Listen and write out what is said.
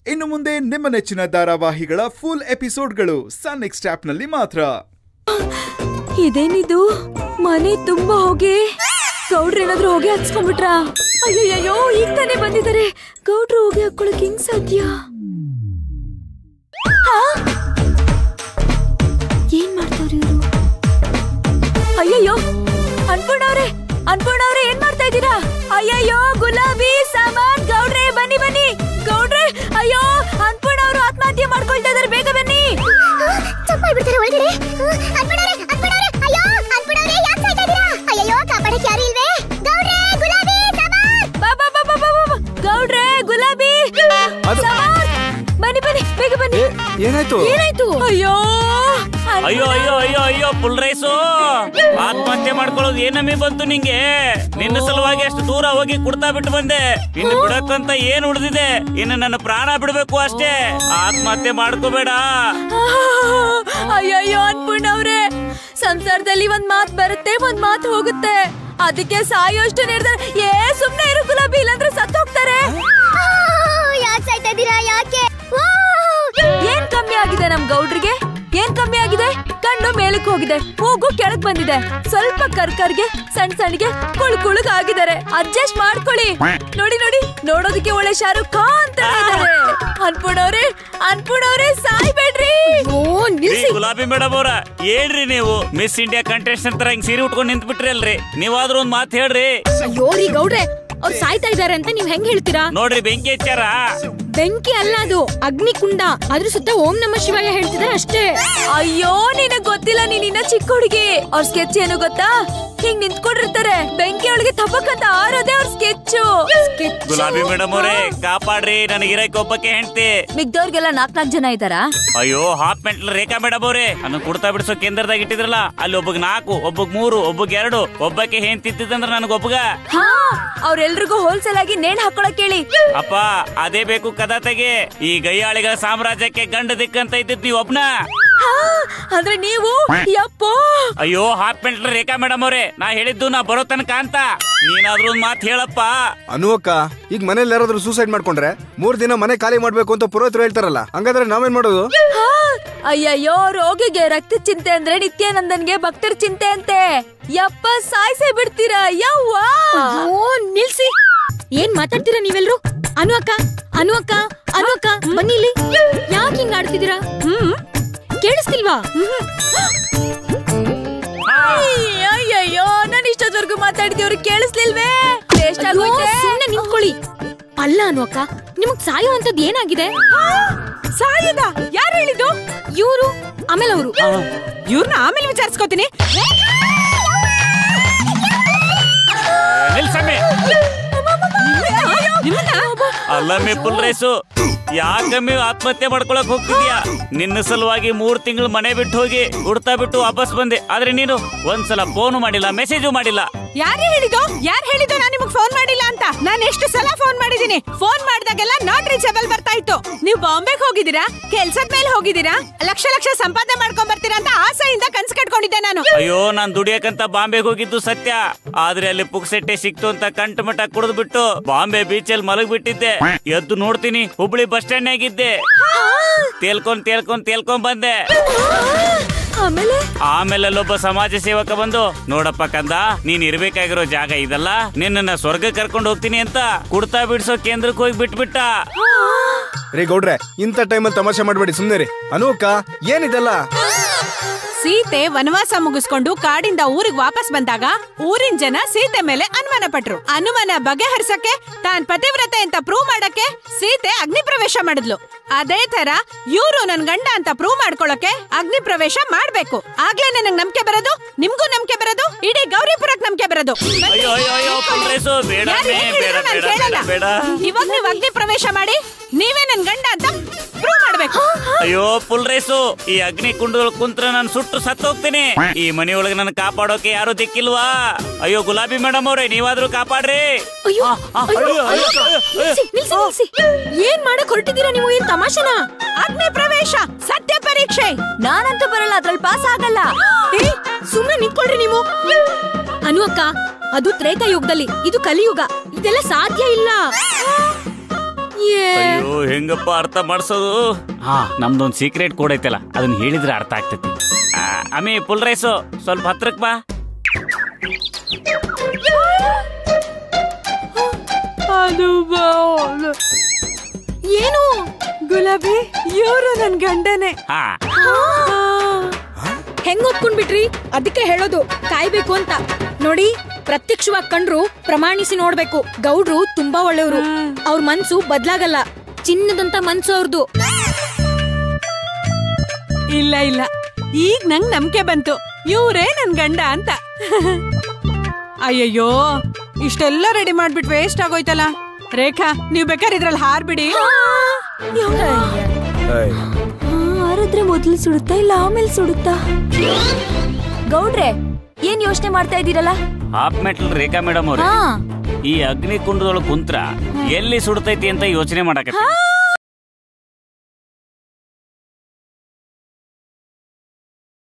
ಇನ್ನು ಮುಂದೆ ನಿಮ್ಮ ನೆಚ್ಚಿನ ಧಾರಾವಾಹಿಗಳ ಫುಲ್ ಎಪಿಸೋಡ್ಗಳು ಸನ್ ನೆಕ್ಸ್ಟ್ ಆಪ್ನಲ್ಲಿ ಮಾತ್ರ ಇದೇನಿದು ಮನೆ ತುಂಬಾ ಹೋಗಿ ಗೌಡ್ರು ಏನಾದ್ರೂ ಹೋಗಿ ಹಚ್ಕೊಂಡ್ಬಿಟ್ರ ಅಯ್ಯಯ್ಯೋ ಈಗ ತಾನೇ ಬಂದಿದ್ದಾರೆ ಗೌಡ್ರು ಹೋಗಿ ಹಾಕೊಳಕ್ ಹೆಂಗ್ ಸಾಧ್ಯ ಆ? ಏನ್ ಮಾಡ್ತಾವ್ರಿ ಇವ್ರು ಅಯ್ಯಯ್ಯೋ ಅನ್ಪೂರ್ಣವ್ರೆ ಅನ್ಪೂರ್ಣವ್ರೆ ಏನ್ ಮಾಡ್ತಾ ಇದ್ದೀರಾ ಅಯ್ಯಯ್ಯೋ ಗುಲಾಬಿ ಸಾಮಾನ್ ಗೌಡ್ರೆ ಬನ್ನಿ ಬನ್ನಿ ಗೌಡ್ರೆ ಅಯ್ಯೋ ಅನ್ಪೂರ್ಣ ಅವರು ಆತ್ಮಹತ್ಯೆ ಮಾಡ್ಕೊಳ್ತಾ ಇದಾರೆ ಬೇಗ ಬನ್ನಿ ಚಪ್ಪಾಡ್ಬಿಡ್ತಾರೆ ಒಳಗಡೆ ಅನ್ಪಡವ್ರೆ ಅನ್ಪಡವ್ರೆ ಅಯ್ಯೋ ಅನ್ಪಡವ್ರೆ ಯಾಕೆ ಸಾಯ್ತಾ ಇದೀರಾ ಅಯ್ಯೋ ಕಾಪಾಡಕ್ಕೆ ಯಾರು ಇಲ್ವೇ ಗೌಡ್ರೆ ಗುಲಾಬಿ ಸಾಮಾನ್ ಬಾ ಬಾ ಬಾ ಬಾ ಬಾ ಬಾ, ಬಾ. ಗೌಡ್ರೆ ಗುಲಾಬಿ ಅದು- ಸಾಮಾನ್. ಬನ್ನಿ ಬನ್ನಿ ಬೇಗ ಬನ್ನಿ ಏನಾಯ್ತು ಏನಾಯ್ತು ಅಯ್ಯೋ ಅಯ್ಯೋ ಅಯ್ಯೋ ಅಯ್ಯೋ ಅಯ್ಯೋ ಫುಲ್ ರೈಸು ಆತ್ಮಹತ್ಯೆ ಮಾಡ್ಕೊಳ್ಳೋದು ಏನಮ್ಮಿ ಬಂತು ನಿಂಗೆ ನಿನ್ನ ಸಲುವಾಗಿ ಅಷ್ಟು ದೂರ ಹೋಗಿ ಕುಡ್ತಾ ಬಿಟ್ಟು ಬಂದೆ ಇನ್ನು ಬಿಡಕ್ಕಂತ ಏನ್ ಉಳಿದಿದೆ ಇನ್ನು ನನ್ನ ಪ್ರಾಣ ಬಿಡ್ಬೇಕು ಅಷ್ಟೇ ಆತ್ಮಹತ್ಯೆ ಮಾಡ್ಕೋಬೇಡ ಅಯ್ಯಯ್ಯೋ ಅನ್ಪೂರ್ಣ ಅವ್ರೆ ಸಂಸಾರದಲ್ಲಿ ಒಂದ್ ಮಾತ್ ಬರುತ್ತೆ ಒಂದ್ ಮಾತ್ ಹೋಗುತ್ತೆ ಅದಕ್ಕೆ ಸಾಯೋಷ್ಟು ನಿರ್ಧಾರ ಏ ಸುಮ್ನೆ ಇರು ಗುಲಾಬಿ ಇಲ್ಲಾಂದ್ರೆ ಸತ್ತು ಹೋಗ್ತಾರೆ ಯಾಕೆ ಸಾಯ್ತಾ ಇದೀರಾ ಯಾಕೆ ಓ! ಏನ್ ಕಮ್ಮಿ ಆಗಿದೆ ನಮ್ ಗೌಡ್ರಿಗೆ ಏನ್ ಕಮ್ಮಿ ಆಗಿದೆ ಕಣ್ಣು ಮೇಲಕ್ಕೆ ಹೋಗಿದೆ ಮೂಗು ಕೆಳಗ್ ಬಂದಿದೆ ಸ್ವಲ್ಪ ಕರ್ಕರ್ಗೆ ಸಣ್ಣ ಸಣ್ಣಗೆ ಕುಳ್ ಕುಳುಗ್ ಆಗಿದ್ದಾರೆ ಅಡ್ಜಸ್ಟ್ ಮಾಡ್ಕೊಳ್ಳಿ ನೋಡಿ ನೋಡಿ ನೋಡೋದಕ್ಕೆ ಒಳ್ಳೆ ಶಾರುಖ್ ಖಾನ್ ತರ ಇದ್ದಾರೆ ಅನ್ಪೂರ್ಣವ್ರೆ ಅನ್ಪೂರ್ಣವ್ರೆ ಸಾಯ್ಬೇಡ್ರಿ ಓ ರೀ ಗುಲಾಬಿ ಮೇಡಮ್ ಅವ್ರ ಹೇಳ್ರಿ ನೀವು ಮಿಸ್ ಇಂಡಿಯಾ ಕಂಟೆಸ್ಟೆಂಟ್ ತರ ಹಿಂಗ್ ಸೀರೆ ಉಟ್ಕೊಂಡು ನಿಂತ್ ಬಿಟ್ರಿ ಅಲ್ರಿ ನೀವಾದ್ರೂ ಒಂದ್ ಮಾತು ಹೇಳ್ರಿ ಅಯ್ಯೋ ರೀ ಗೌಡ್ರೆ ಅವ್ರು ಸಾಯ್ತಾ ಇದಾರೆ ಅಂತ ನೀವ್ ಹೆಂಗ್ ಹೇಳ್ತೀರಾ ನೋಡ್ರಿ ಬೆಂಕಿ ಹಚ್ಚಾರ ಬೆಂಕಿ ಅಲ್ಲ ಅದು ಅಗ್ನಿಕುಂಡ ಅದ್ರ ಸುತ್ತ ಓಂ ನಮ ಶಿವಾಯ ಹೇಳ್ತಿದ್ದಾರೆ ಅಷ್ಟೇ ಅಯ್ಯೋ ನಿನಗ್ ಗೊತ್ತಿಲ್ಲ ನೀನ್ ಇನ್ನ ಚಿಕ್ಕ ಹುಡುಗಿ ಅವ್ರ ಸ್ಕೆಚ್ ಏನು ಗೊತ್ತಾ ಹಿಂಗ್ ನಿಂತ್ಕೊಂಡಿರ್ತಾರೆ ಬೆಂಕಿ ಒಳಗೆ ತಪ್ಪಕ್ಕಂತ ಆರೋದೇ ಅವ್ರ ಸ್ಕೆಚ್ ಗುಲಾಬಿ ಮೇಡಮ್ ಅವರೇ ಕಾಪಾಡ್ರಿ ನನಗಿರಕ್ಕೆ ಒಬ್ಬಕ್ಕೆ ಹೆಂಡ್ತಿ ಮಿಗ್ದವ್ರಿಗೆಲ್ಲ ನಾಕ್ ನಾಕ್ ಜನ ಇದ್ದಾರಾ ಅಯ್ಯೋ ಹಾಫ್ ಮೆಂಟ್ಲ್ ರೇಖಾ ಮೇಡಮ್ ಅವ್ರೆ ಅನ್ನ ಕುಡ್ತಾ ಬಿಡಿಸೋ ಕೇಂದ್ರದಾಗ ಇಟ್ಟಿದ್ರಲ್ಲ ಅಲ್ಲಿ ಒಬ್ಬಗ್ ನಾಲ್ಕು ಒಬ್ಬಗ್ ಮೂರು ಒಬ್ಬಗ್ ಎರಡು ಒಬ್ಬಕ್ಕೆ ಹೆಂಗ್ ತಿತ್ತಿದಂದ್ರ ನನಗ್ ಒಬ್ಬಗ ಹಾ ಅವ್ರೆಲ್ರಿಗೂ ಹೋಲ್ಸೇಲ್ ಆಗಿ ನೇಣ್ ಹಾಕೊಳಕ್ ಹೇಳಿ ಅಪ್ಪ ಅದೇ ಬೇಕು ಕದ ತೆಗೆ ಈ ಗೈಯಾಳಿಗಳ ಸಾಮ್ರಾಜ್ಯಕ್ಕೆ ಗಂಡ ದಿಕ್ಕಂತ ಇದ್ದಿದ್ ನೀವ್ ಒಬ್ನ ಹಾ, ಅಂದ್ರೆ ನೀವು ಯಪ್ಪೋ ಅಯ್ಯೋ ಹಾಫ್ ಮೆಂಟ್ಲ್ ರೇಖಾ ಮೇಡಮ್ ಅವ್ರೆ ನಾ ಹೇಳಿದ್ದು ನಾ ಬರೋ ತನಕ ಅಂತ ನೀನಾದ್ರೂ ಒಂದ್ ಮಾತು ಹೇಳಪ್ಪ ಅನುವಕ್ಕ ಈಗ ಮನೇಲಿ ಯಾರಾದ್ರೂ ಸೂಸೈಡ್ ಮಾಡ್ಕೊಂಡ್ರೆ ಮೂರ್ ದಿನ ಮನೆ ಖಾಲಿ ಮಾಡ್ಬೇಕು ಅಂತ ಪುರೋಹಿತರು ಹೇಳ್ತಾರಲ್ಲ ಹಂಗಾದ್ರೆ ನಾವೇನ್ ಮಾಡೋದು ಹಾ, ಅಯ್ಯಯ್ಯೋ ರೋಗಿಗೆ ರಕ್ತ ಚಿಂತೆ ಅಂದ್ರೆ ನಿತ್ಯಾನಂದನ್ಗೆ ಭಕ್ತರ ಚಿಂತೆ ಅಂತೆ ಯಪ್ಪ ಸಾಯ್ಸೇ ಬಿಡ್ತೀರಾ ಯವ್ವಾ ಓ ನಿಲ್ಸಿ ಏನ್ ಮಾತಾಡ್ತೀರಾ ನೀವೆಲ್ರು ಅನು ಅಕ್ಕ ಅನು ಅಕ್ಕ ಅನು ಅಕ್ಕ ಬನ್ನಿ ಇಲ್ಲಿ ಯಾಕೆ ಹಿಂಗ್ ಆಡ್ತಿದ್ದೀರಾ ಹ್ಮ್ ಕೇಳಿಸ್ತಿಲ್ವಾ ಅಯ್ಯಯ್ಯೋ ನಾನು ಇಷ್ಟೊತ್ತವರೆಗೂ ಮಾತಾಡಿದವ್ರು ಕೇಳಿಸ್ಲಿಲ್ವೇ ವೇಸ್ಟ್ ಅಯ್ಯೋ, ಆಗೋಯ್ತೆ ಸುಮ್ನೆ ನಿಂತ್ಕೊಳ್ಳಿ ಅಲ್ಲ ಅನು ಅಕ್ಕ ನಿಮಗ್ ಸಾಯೋ ಅಂತದ್ ಏನಾಗಿದೆ ಸಾಯದ ಯಾರು ಹೇಳಿದ್ದು ಇವ್ರು ಆಮೇಲೆ ಅವರು ಇವ್ರನ್ನ ಆಮೇಲೆ ವಿಚಾರಿಸ್ಕೋತೀನಿ ನಿಲ್ಸಮ್ಮೆ ಅಲ್ಲಮ್ಮೆ ಫುಲ್ ರೈಸು ಯಾಕಮ್ಮಿ ಆತ್ಮಹತ್ಯೆ ಮಾಡ್ಕೊಳಕ್ ಹೋಗ್ತಿದ್ಯಾ ನಿನ್ನ ಸಲುವಾಗಿ ಮೂರ್ ತಿಂಗಳು ಮನೆ ಬಿಟ್ಟು ಹೋಗಿ ಉಡ್ತಾ ಬಿಟ್ಟು ವಾಪಸ್ ಬಂದೆ ಆದ್ರೆ ನೀನು ಒಂದ್ಸಲ ಫೋನು ಮಾಡಿಲ್ಲ ಮೆಸೇಜು ಮಾಡಿಲ್ಲ ಯಾರೇ ಹೇಳಿದ್ದು ಯಾರು ಹೇಳಿದ್ದು ನಾನು ನಿಮಗೆ ಫೋನ್ ಮಾಡಿಲ್ಲ ಅಂತ ನಾನು ಎಷ್ಟು ಸಲ ಫೋನ್ ಮಾಡಿದೀನಿ ಫೋನ್ ಮಾಡಿದಾಗೆಲ್ಲ ನಾಟ್ ರೀಚಬಲ್ ಬರ್ತಾ ಇತ್ತು ನೀವು ಬಾಂಬೆಗೆ ಹೋಗಿದ್ದೀರಾ ಕೆಲ್ಸದ ಮೇಲೆ ಹೋಗಿದ್ದೀರಾ ಲಕ್ಷ ಲಕ್ಷ ಸಂಪಾದನೆ ಮಾಡ್ಕೊಂಡ್ ಬರ್ತೀರಾ ಅಂತ ಆಸೆಯಿಂದ ಕನ್ಸ್ ಕಟ್ಕೊಂಡಿದ್ದೆ ನಾನು ಅಯ್ಯೋ ನಾನ್ ದುಡಿಯಕಂತ ಬಾಂಬೆಗೆ ಹೋಗಿದ್ದು ಸತ್ಯ ಆದ್ರೆ ಅಲ್ಲಿ ಪುಕ್ಸೆಟ್ಟೆ ಸಿಕ್ತು ಅಂತ ಕಂಠ ಮಠ ಕುಡಿದು ಬಿಟ್ಟು ಬಾಂಬೆ ಬೀಚಲ್ಲಿ ಮಲಗ್ ಬಿಟ್ಟಿದ್ದೆ ಎದ್ದು ನೋಡ್ತೀನಿ ಹುಬ್ಳಿ ಬಸ್ ಸ್ಟ್ಯಾಂಡ್ ಆಗಿದ್ದೆ ತೇಲ್ಕೊಂಡ್ ತೇಲ್ಕೊಂಡ್ ತೇಲ್ಕೊಂಡ್ ಬಂದೆ ಆಮೇಲೆ ಆಮೇಲೆ ಅಲ್ಲೊಬ್ಬ ಸಮಾಜ ಸೇವಕ ಬಂದು ನೋಡಪ್ಪ ಕಂದ ನೀನ್ ಇರ್ಬೇಕಾಗಿರೋ ಜಾಗ ಇದಲ್ಲ ನಿನ್ನ ಸ್ವರ್ಗ ಕರ್ಕೊಂಡು ಹೋಗ್ತೀನಿ ಅಂತ ಕುಡ್ತಾ ಬಿಡ್ಸೋ ಕೇಂದ್ರಕ್ಕೆ ಹೋಗಿ ಬಿಟ್ಬಿಟ್ಟ ರೇ ಗೌಡ್ರೆ ಇಂಥ ಟೈಮಲ್ಲಿ ತಮಾಷೆ ಮಾಡ್ಬೇಡಿ ಸುಮ್ನೆ ರೀ ಅನುವಕ್ಕ ಏನಿದೆಲ್ಲ ಸೀತೆ ವನವಾಸ ಮುಗಿಸ್ಕೊಂಡು ಕಾಡಿಂದ ಊರಿಗೆ ವಾಪಸ್ ಬಂದಾಗ ಊರಿನ ಜನ ಸೀತೆ ಮೇಲೆ ಅನುಮಾನ ಪಟ್ರು ಅನುಮಾನ ಬಗೆಹರಿಸಕ್ಕೆ ತಾನ್ ಪತಿವ್ರತೆ ಅಂತ ಪ್ರೂವ್ ಮಾಡಕ್ಕೆ ಸೀತೆ ಅಗ್ನಿ ಪ್ರವೇಶ ಮಾಡಿದ್ಲು ಅದೇ ತರ ಇವ್ರು ನನ್ ಗಂಡ ಅಂತ ಪ್ರೂವ್ ಮಾಡ್ಕೊಳಕ್ಕೆ ಅಗ್ನಿ ಪ್ರವೇಶ ಮಾಡ್ಬೇಕು ಆಗ್ಲೇನೆ ನಂಗೆ ನಂಬಿಕೆ ಬರೋದು ನಿಮ್ಗೂ ನಂಬಿಕೆ ಬರೋದು ಇಡೀ ಗೌರಿಪುರಕ್ ನಂಬಿಕೆ ಬರೋದು ಅಯ್ಯೋ ಅಯ್ಯೋ ಅಯ್ಯೋ ಪುಲ್ರೇಸು ಬೇಡ ಯಾರು ಏನ್ ಬೇಡ ಹೇಳಿದ್ರು ನಾನ್ ಬೇಡ ಕೇಳಲ್ಲ. ಬೇಡ ಬೇಡ ಇವಾಗ ನೀವ್ ಅಗ್ನಿ ಪ್ರವೇಶ ಮಾಡಿ ನೀವೇ ನನ್ ಗಂಡ ಅಂತ ಪ್ರೂವ್ ಮಾಡ್ಬೇಕು ಅಯ್ಯೋ ಫುಲ್ ರೇಸು ಈ ಅಗ್ನಿ ಕುಂಡದಲ್ಲಿ ಕುಂತ್ರ ನಾನು ಸುಟ್ಟು ಸತ್ತು ಹೋಗ್ತೀನಿ ಈ ಮನೆಯೊಳಗೆ ನನ್ನ ಕಾಪಾಡೋಕೆ ಯಾರು ದಿಕ್ಕಿಲ್ವಾ ಅಯ್ಯೋ ಗುಲಾಬಿ ಮೇಡಮ್ ಅವ್ರೆ ನೀವಾದ್ರೂ ಕಾಪಾಡ್ರಿ ಅಯ್ಯೋ ಆ, ಆ, ಅಯ್ಯೋ, ಅಯ್ಯೋ, ಅಯ್ಯೋ, ಅಯ್ಯೋ, ನಿಲ್ಸಿ ನಿಲ್ಸಿ ನಿಲ್ಸಿ ಏನ್ ಮಾಡಕ್ ಹೊರಟಿದ್ದೀರಾ ನೀವು ಏನ್ ತಮಾಷೆನಾ ಅಗ್ನಿ ಪ್ರವೇಶ ಸತ್ಯ ಪರೀಕ್ಷೆ ನಾನಂತೂ ಬರಲ್ಲ ಅದ್ರಲ್ಲಿ ಪಾಸ್ ಆಗಲ್ಲ ಏ ಸುಮ್ನೆ ನಿಂತ್ಕೊಳ್ರಿ ನೀವು ಅನು ಅಕ್ಕ ಅದು ತ್ರೇತಾಯುಗದಲ್ಲಿ ಇದು ಕಲಿಯುಗ ಇದೆಲ್ಲ ಸಾಧ್ಯ ಇಲ್ಲ ಅಯ್ಯೋ ಹೆಂಗಪ್ಪ ಅರ್ಥ ಮಾಡ್ಸೋದು ಹಾ ನಮ್ದೊಂದ್ ಸೀಕ್ರೆಟ್ ಕೋಡ್ ಐತಲ್ಲ ಅದನ್ನ ಹೇಳಿದ್ರೆ ಅರ್ಥ ಆಗ್ತೈತಿ ಆ, ಅಮ್ಮಿ ಫುಲ್ ರೈಸು ಸ್ವಲ್ಪ ಹತ್ರಕ್ ಬಾ ಅದು ಏನು ಗುಲಾಬಿ ಇವರು ನನ್ ಗಂಡನೇ ಹಾ ಹೆಂಗ್ ಒಪ್ಕೊಂಡ್ಬಿಟ್ರಿ ಅದಕ್ಕೆ ಹೇಳೋದು ಕಾಯ್ಬೇಕು ಅಂತ ನೋಡಿ ಪ್ರತ್ಯಕ್ಷವಾಗಿ ಕಂಡ್ರು ಪ್ರಮಾಣಿಸಿ ನೋಡ್ಬೇಕು ಗೌಡ್ರು ತುಂಬಾ ಒಳ್ಳೆಯವರು ಅವ್ರ ಮನ್ಸು ಬದ್ಲಾಗಲ್ಲ ಚಿನ್ನದಂತ ಮನ್ಸು ಅವ್ರದ್ದು ಇಲ್ಲ ಇಲ್ಲ ಈಗ ನಂಗ್ ನಂಬಿಕೆ ಬಂತು ಇವ್ರೇ ನನ್ ಗಂಡ ಅಂತ ಅಯ್ಯಯ್ಯೋ ಇಷ್ಟೆಲ್ಲ ರೆಡಿ ಮಾಡ್ಬಿಟ್ ವೇಸ್ಟ್ ಆಗೋಯ್ತಲ್ಲ ರೇಖಾ ನೀವ್ ಬೇಕಾದ್ರೆ ಇದ್ರಲ್ಲಿ ಹಾರ್ಬಿಡಿ ಹಾರಿದ್ರೆ ಮೊದ್ಲು ಸುಡುತ್ತಾ ಇಲ್ಲ ಆಮೇಲೆ ಸುಡುತ್ತಾ ಗೌಡ್ರೆ ಏನ್ ಯೋಚನೆ ಮಾಡ್ತಾ ಇದ್ದೀರಲ್ಲ ಹಾಫ್ ಮೆಟ್ಲ್ ರೇಖಾ ಮೇಡಮ್ ಅವ್ರೆ ಹಾ ಈ ಅಗ್ನಿ ಕುಂಡದೊಳಗೆ ಕುಂತ್ರ ಎಲ್ಲಿ ಸುಡ್ತೈತಿ ಅಂತ ಯೋಚನೆ ಮಾಡಕತ್ತಿ ಆ,